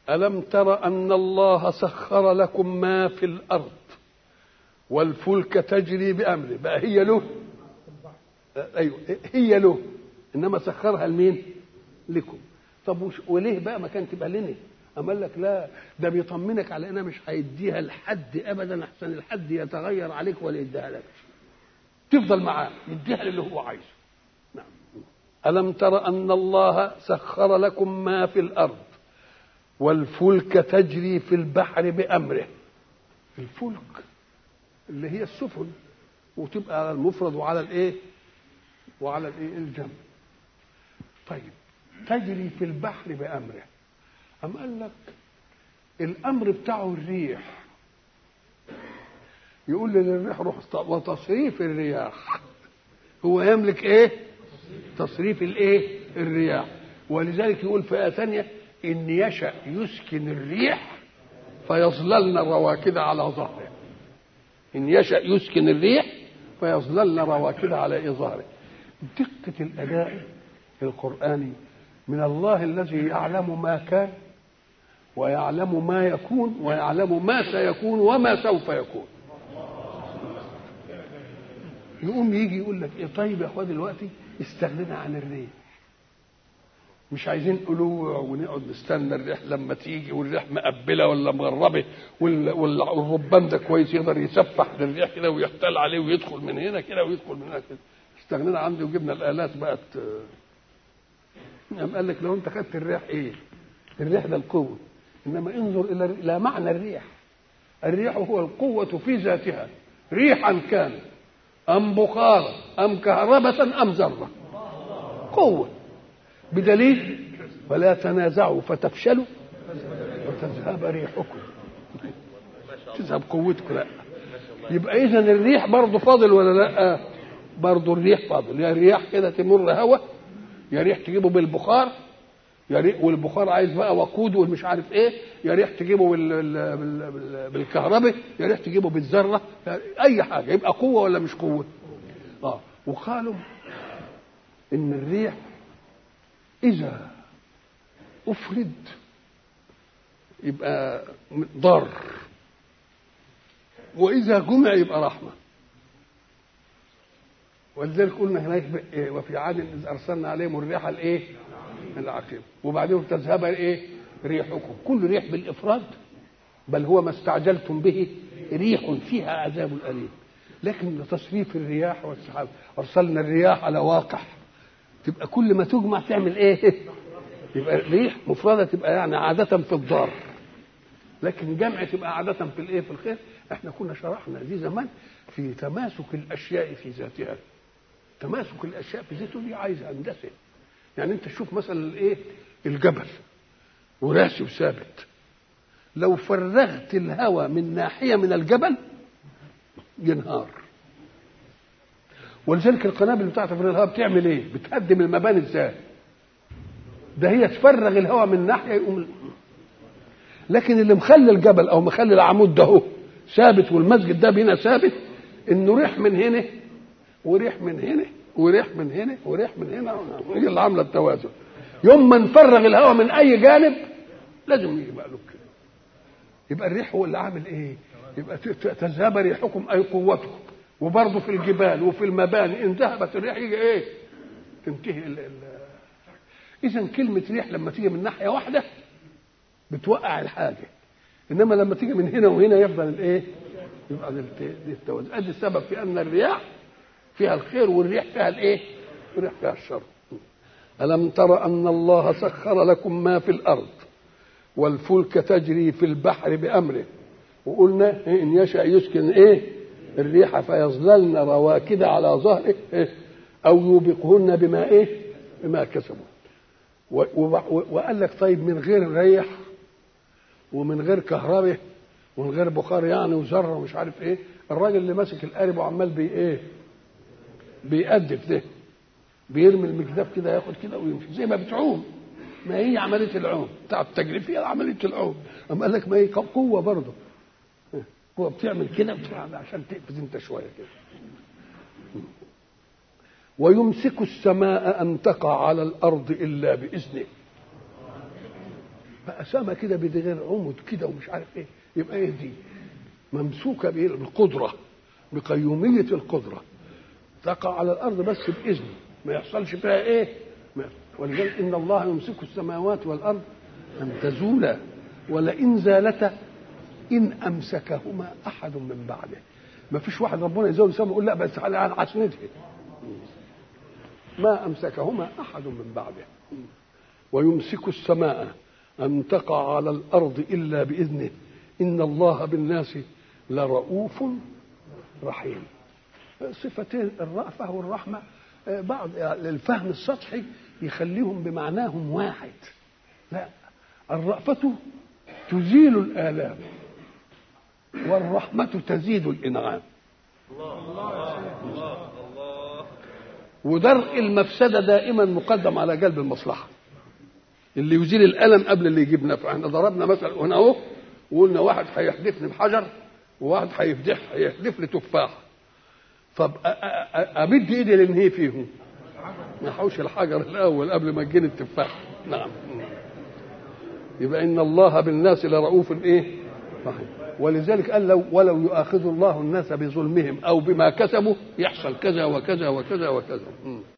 ألم تر أن الله سخر لكم ما في الأرض والفلك تجري بأمره بقى هي له أيوه هي له إنما سخرها لمين؟ لكم طب وش وليه بقى ما كانت تبقى لنا؟ أما قال لك لا ده بيطمنك على إنها مش هيديها لحد أبدا أحسن الحد يتغير عليك ولا يديها لك تفضل معاه يديها للي هو عايزه نعم ألم تر أن الله سخر لكم ما في الأرض والفلك تجري في البحر بأمره الفلك اللي هي السفن وتبقى على المفرد وعلى الايه وعلى الايه الجمع طيب تجري في البحر بأمره أم قال لك الأمر بتاعه الريح يقول للريح روح وتصريف الرياح هو يملك ايه تصريف الايه الرياح ولذلك يقول في آية ثانية إن يشأ يسكن الريح فيظللن رواكد على ظهره إن يشأ يسكن الريح فيظللن رواكد على ظهره دقة الأداء القرآني من الله الذي يعلم ما كان ويعلم ما يكون ويعلم ما سيكون وما سوف يكون يقوم يجي يقول لك ايه طيب يا اخويا دلوقتي استغنينا عن الريح مش عايزين قلوع ونقعد نستنى الريح لما تيجي والريح مقبله ولا مغربه والربان ده كويس يقدر يسفح للريح كده ويحتال عليه ويدخل من هنا كده ويدخل من هنا كده استغنينا عنده وجبنا الالات بقت قام قال لك لو انت خدت الريح ايه؟ الريح ده القوه انما انظر الى الى معنى الريح الريح هو القوه في ذاتها ريحا كان ام بخارا ام كهربة ام ذره قوه بدليل ولا تنازعوا فتفشلوا وتذهب ريحكم تذهب قوتكم لا يبقى اذا الريح برضه فاضل ولا لا برضه الريح فاضل يا رياح كده تمر هوا يا ريح تجيبه بالبخار يا ريح والبخار عايز بقى وقود والمش عارف ايه يا ريح تجيبه بال... بال... بال... بالكهرباء يا ريح تجيبه بالذره اي حاجه يبقى قوه ولا مش قوه اه وقالوا ان الريح إذا أفرد يبقى ضر وإذا جمع يبقى رحمة ولذلك قلنا هناك وفي عاد إذ أرسلنا عليهم الريح الإيه؟ العقيم وبعدين تذهب إيه؟ ريحكم كل ريح بالإفراد بل هو ما استعجلتم به ريح فيها عذاب أليم لكن تصريف الرياح والسحاب أرسلنا الرياح على واقع تبقى كل ما تجمع تعمل ايه يبقى ريح مفردة تبقى يعني عادة في الضار لكن جمع تبقى عادة في الايه في الخير احنا كنا شرحنا دي زمان في تماسك الاشياء في ذاتها تماسك الاشياء في ذاته دي عايزه هندسه يعني انت شوف مثلا الايه الجبل وراسي وثابت لو فرغت الهواء من ناحيه من الجبل ينهار ولذلك القنابل بتاعت تفريغ الهواء بتعمل ايه؟ بتهدم المباني ازاي؟ ده هي تفرغ الهواء من ناحيه يقوم لكن اللي مخلي الجبل او مخلي العمود ده هو ثابت والمسجد ده بينا ثابت انه ريح من هنا وريح من هنا وريح من هنا وريح من هنا هي اللي عامله التوازن يوم ما نفرغ الهواء من اي جانب لازم يجي بقى له كده يبقى الريح هو اللي عامل ايه؟ يبقى تذهب ريحكم اي قوتكم وبرضه في الجبال وفي المباني ان ذهبت الريح يجي ايه؟ تنتهي ال ال اذا كلمه ريح لما تيجي من ناحيه واحده بتوقع الحاجه انما لما تيجي من هنا وهنا يفضل الايه؟ يبقى دي التوازن ادي السبب في ان الرياح فيها الخير والريح فيها الايه؟ الريح فيها الشر ألم تر أن الله سخر لكم ما في الأرض والفلك تجري في البحر بأمره وقلنا إن يشأ يسكن إيه الريح فيظللن رواكد على ظهره إيه؟ أو يوبقهن بما إيه بما كسبوا وقال لك طيب من غير ريح ومن غير كهرباء ومن غير بخار يعني وذره ومش عارف ايه الراجل اللي ماسك القارب وعمال بي ايه بيأدف ده بيرمي المجداف كده ياخد كده ويمشي زي ما بتعوم ما هي عمليه العوم بتاع التجريف هي عمليه العوم اما قال لك ما هي قوه برضه قوه بتعمل كده بتعمل عشان تقفز انت شويه كده ويمسك السماء ان تقع على الارض الا باذنه بقى سما كده بدي غير عمد كده ومش عارف ايه يبقى ايه دي ممسوكه بايه بالقدره بقيوميه القدره تقع على الارض بس باذن ما يحصلش فيها ايه ما ولذلك ان الله يمسك السماوات والارض ان تزولا ولئن زالتا ان امسكهما احد من بعده ما فيش واحد ربنا يزول السماء يقول لا بس على عسنته ما امسكهما احد من بعده ويمسك السماء ان تقع على الارض الا باذنه ان الله بالناس لرؤوف رحيم صفتين الرأفة والرحمة بعض الفهم السطحي يخليهم بمعناهم واحد لا الرأفة تزيل الآلام والرحمة تزيد الإنعام ودرء المفسدة دائما مقدم على جلب المصلحة اللي يزيل الألم قبل اللي يجيب نفع احنا ضربنا مثلا هنا اهو وقلنا واحد هيحدفني بحجر وواحد هيفدح هيحدف لي تفاح طب امد ايدي لانهي فيهم ما حوش الحجر الاول قبل ما تجيني التفاح نعم يبقى ان الله بالناس لرؤوف ايه رحيم ولذلك قال لو ولو يؤاخذ الله الناس بظلمهم او بما كسبوا يحصل كذا وكذا وكذا وكذا